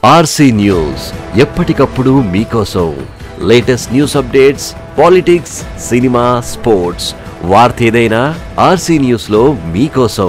RC news ఎప్పటికప్పుడు మీకోసం latest news updates politics cinema sports వార్త ఏదైనా ఆర్సీ న్యూస్ లో మీకోసం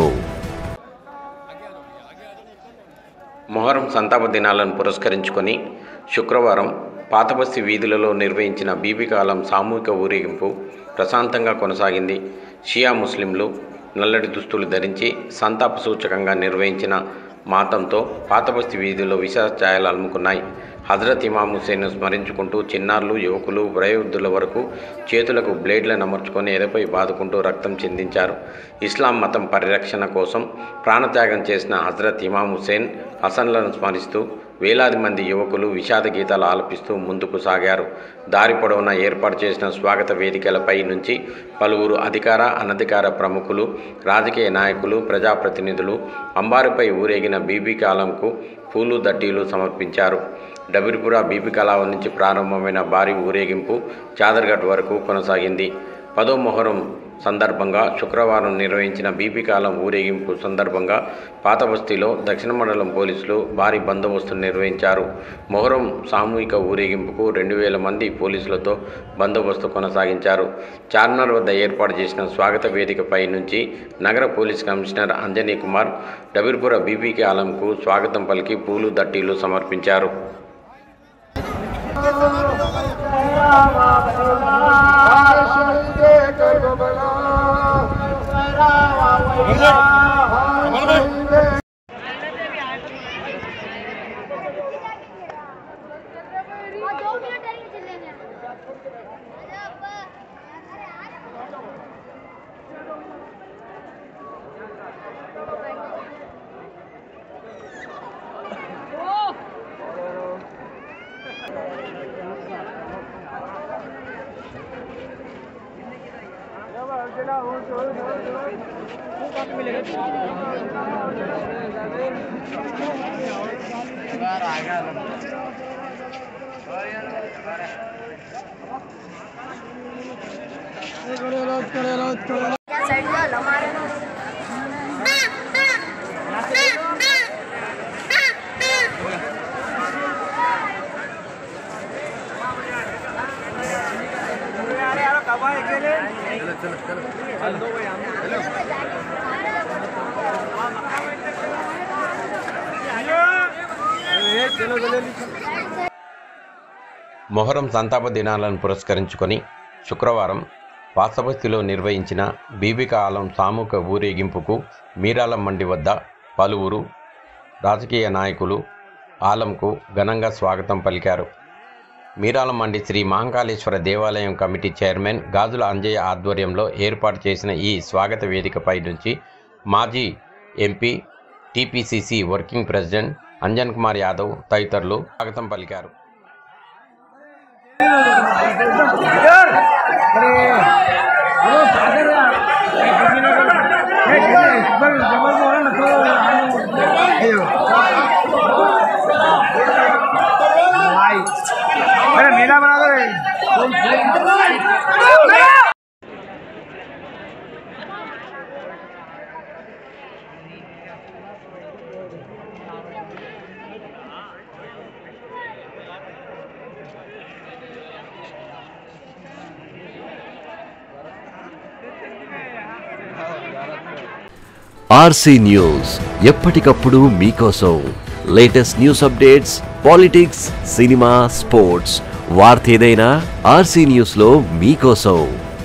మొహరం సంతాప దినాలను పురస్కరించుకొని శుక్రవారం పాతబస్తీ వీధులలో నిర్వహించిన బీబీ కాలం సామూహిక ఊరేగింపు ప్రశాంతంగా కొనసాగింది షియా ముస్లింలు నల్లటి దుస్తులు ధరించి సంతాప సూచకంగా నిర్వహించిన మాతంతో పాతబస్తీ వీధుల్లో విశాల ఛాయలు అలుముకున్నాయి హజరత్ ఇమాం హుసేన్ను స్మరించుకుంటూ చిన్నారులు యువకులు వయోవృద్ధుల వరకు చేతులకు బ్లేడ్లను అమర్చుకొని ఎదపై బాదుకుంటూ రక్తం చిందించారు ఇస్లాం మతం పరిరక్షణ కోసం ప్రాణత్యాగం చేసిన హజరత్ ఇమాం హుసేన్ హసన్లను స్మరిస్తూ వేలాది మంది యువకులు విషాద గీతాలు ఆలపిస్తూ ముందుకు సాగారు దారి పొడవునా ఏర్పాటు చేసిన స్వాగత వేదికలపై నుంచి పలువురు అధికార అనధికార ప్రముఖులు రాజకీయ నాయకులు ప్రజాప్రతినిధులు అంబారుపై ఊరేగిన బీబీ కాలంకు పూలు దట్టీలు సమర్పించారు డబిర్పుర బీబీ కళావం నుంచి ప్రారంభమైన భారీ ఊరేగింపు చాదర్ఘట్ వరకు కొనసాగింది పదో మొహరం సందర్భంగా శుక్రవారం నిర్వహించిన బీపీ కాలం ఊరేగింపు సందర్భంగా పాత బస్తీలో దక్షిణ మండలం పోలీసులు భారీ బందోబస్తు నిర్వహించారు మొహరం సామూహిక ఊరేగింపుకు రెండు వేల మంది పోలీసులతో బందోబస్తు కొనసాగించారు చార్మినార్ వద్ద ఏర్పాటు చేసిన స్వాగత వేదికపై నుంచి నగర పోలీస్ కమిషనర్ అంజనీ కుమార్ డబిర్పుర బీపీకి ఆలంకు స్వాగతం పలికి పూలు దట్టీలు సమర్పించారు और दो मिनट टाइम चले गए अरे अब्बा अरे आ साइड का हमारे మొహరం సంతాప దినాలను పురస్కరించుకొని శుక్రవారం వాసవస్తిలో నిర్వహించిన బీబిక ఆలం సామూహిక ఊరేగింపుకు మీరాలం మండి వద్ద పలువురు రాజకీయ నాయకులు ఆలంకు ఘనంగా స్వాగతం పలికారు మీరాలం మండి శ్రీ మహంకాళేశ్వర దేవాలయం కమిటీ చైర్మన్ గాజుల అంజయ్య ఆధ్వర్యంలో ఏర్పాటు చేసిన ఈ స్వాగత వేదికపై నుంచి మాజీ MP TPCC working president Anjan Kumar Yadav తదితరులు స్వాగతం పలికారు अरे मेला बना दो रे ఆర్సీ న్యూస్ ఎప్పటికప్పుడు మీకోసం latest news updates politics cinema sports వార్త ఏదైనా ఆర్సీ న్యూస్ లో మీకోసం